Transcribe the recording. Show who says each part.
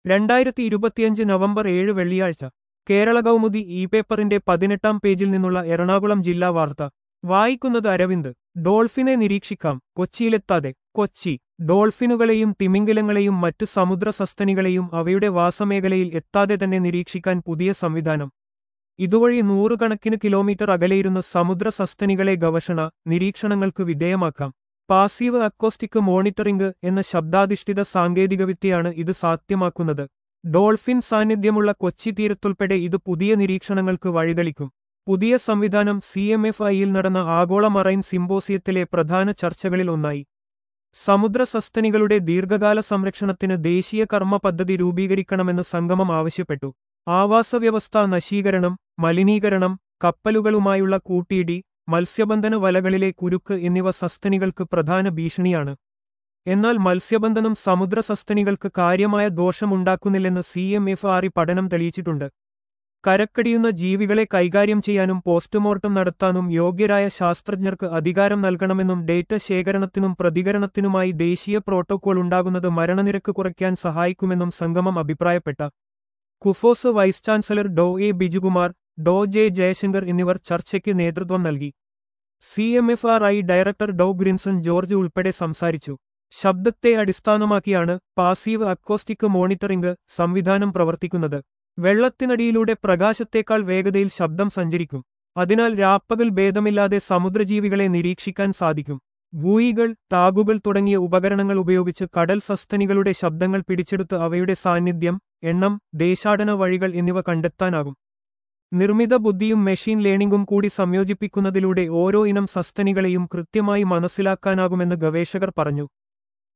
Speaker 1: രണ്ടായിരത്തി ഇരുപത്തിയഞ്ച് നവംബർ ഏഴ് വെള്ളിയാഴ്ച കേരള കൗമുദി ഇ പേപ്പറിന്റെ പതിനെട്ടാം പേജിൽ നിന്നുള്ള എറണാകുളം ജില്ലാ വാർത്ത വായിക്കുന്നത് അരവിന്ദ് ഡോൾഫിനെ നിരീക്ഷിക്കാം കൊച്ചിയിലെത്താതെ കൊച്ചി ഡോൾഫിനുകളെയും തിമിംഗലങ്ങളെയും മറ്റു സമുദ്ര സസ്തനികളെയും അവയുടെ വാസമേഖലയിൽ എത്താതെ തന്നെ നിരീക്ഷിക്കാൻ പുതിയ സംവിധാനം ഇതുവഴി നൂറുകണക്കിന് കിലോമീറ്റർ അകലെയിരുന്ന സമുദ്ര സസ്തനികളെ ഗവേഷണ നിരീക്ഷണങ്ങൾക്ക് വിധേയമാക്കാം പാസീവ് അക്കോസ്റ്റിക് മോണിറ്ററിംഗ് എന്ന ശബ്ദാധിഷ്ഠിത സാങ്കേതികവിദ്യയാണ് ഇത് സാധ്യമാക്കുന്നത് ഡോൾഫിൻ സാന്നിധ്യമുള്ള കൊച്ചി തീരത്തുൾപ്പെടെ ഇത് പുതിയ നിരീക്ഷണങ്ങൾക്ക് വഴിതെളിക്കും പുതിയ സംവിധാനം സി എം എഫ് ഐയിൽ നടന്ന ആഗോള മറൈൻ സിംബോസിയത്തിലെ പ്രധാന ചർച്ചകളിൽ ഒന്നായി സമുദ്ര സസ്തനികളുടെ ദീർഘകാല സംരക്ഷണത്തിന് ദേശീയ കർമ്മ പദ്ധതി രൂപീകരിക്കണമെന്ന് സംഗമം ആവശ്യപ്പെട്ടു ആവാസവ്യവസ്ഥ നശീകരണം മലിനീകരണം കപ്പലുകളുമായുള്ള കൂട്ടിയിടി മത്സ്യബന്ധന വലകളിലെ കുരുക്ക് എന്നിവ സസ്തനികൾക്ക് പ്രധാന ഭീഷണിയാണ് എന്നാൽ മത്സ്യബന്ധനം സമുദ്ര സസ്തനികൾക്ക് കാര്യമായ ദോഷമുണ്ടാക്കുന്നില്ലെന്ന് സി എം എഫ് ആറി പഠനം തെളിയിച്ചിട്ടുണ്ട് കരക്കടിയുന്ന ജീവികളെ കൈകാര്യം ചെയ്യാനും പോസ്റ്റ്മോർട്ടം നടത്താനും യോഗ്യരായ ശാസ്ത്രജ്ഞർക്ക് അധികാരം നൽകണമെന്നും ഡേറ്റ ശേഖരണത്തിനും പ്രതികരണത്തിനുമായി ദേശീയ പ്രോട്ടോകോൾ ഉണ്ടാകുന്നത് മരണനിരക്ക് കുറയ്ക്കാൻ സഹായിക്കുമെന്നും സംഗമം അഭിപ്രായപ്പെട്ട Kufos vice chancellor Dr A Bijukumar Dr J Jayasankar എന്നിവർ ചർച്ചയ്ക്ക് നേതൃത്വം നൽകി C M F R I director Dr Grinson George ഉൾപ്പെടെ സംസാരിച്ചു ശബ്ദത്തെ അടിസ്ഥാനമാക്കിയാണ് പാസീവ് അക്കോസ്റ്റിക് മോണിറ്ററിംഗ് സംവിധാനം പ്രവർത്തിക്കുന്നത് വെള്ളത്തിനടിയിലൂടെ പ്രകാശത്തേക്കാൾ വേഗതയിൽ ശബ്ദം സഞ്ചരിക്കും അതിനാൽ രാപ്പകൽ ഭേദമില്ലാതെ സമുദ്രജീവികളെ നിരീക്ഷിക്കാൻ സാധിക്കും ബൂയികൾ ടാഗുകൾ തുടങ്ങിയ ഉപകരണങ്ങൾ ഉപയോഗിച്ച് കടൽ സസ്തനികളുടെ ശബ്ദങ്ങൾ പിടിച്ചെടുത്ത് അവയുടെ സാന്നിധ്യം എണ്ണം ദേശാടന വഴികൾ എന്നിവ കണ്ടെത്താനാകും നിർമ്മിത ബുദ്ധിയും മെഷീൻ ലേണിംഗും കൂടി സംയോജിപ്പിക്കുന്നതിലൂടെ ഓരോ ഇനം സസ്തനികളെയും കൃത്യമായി മനസ്സിലാക്കാനാകുമെന്ന് ഗവേഷകർ പറഞ്ഞു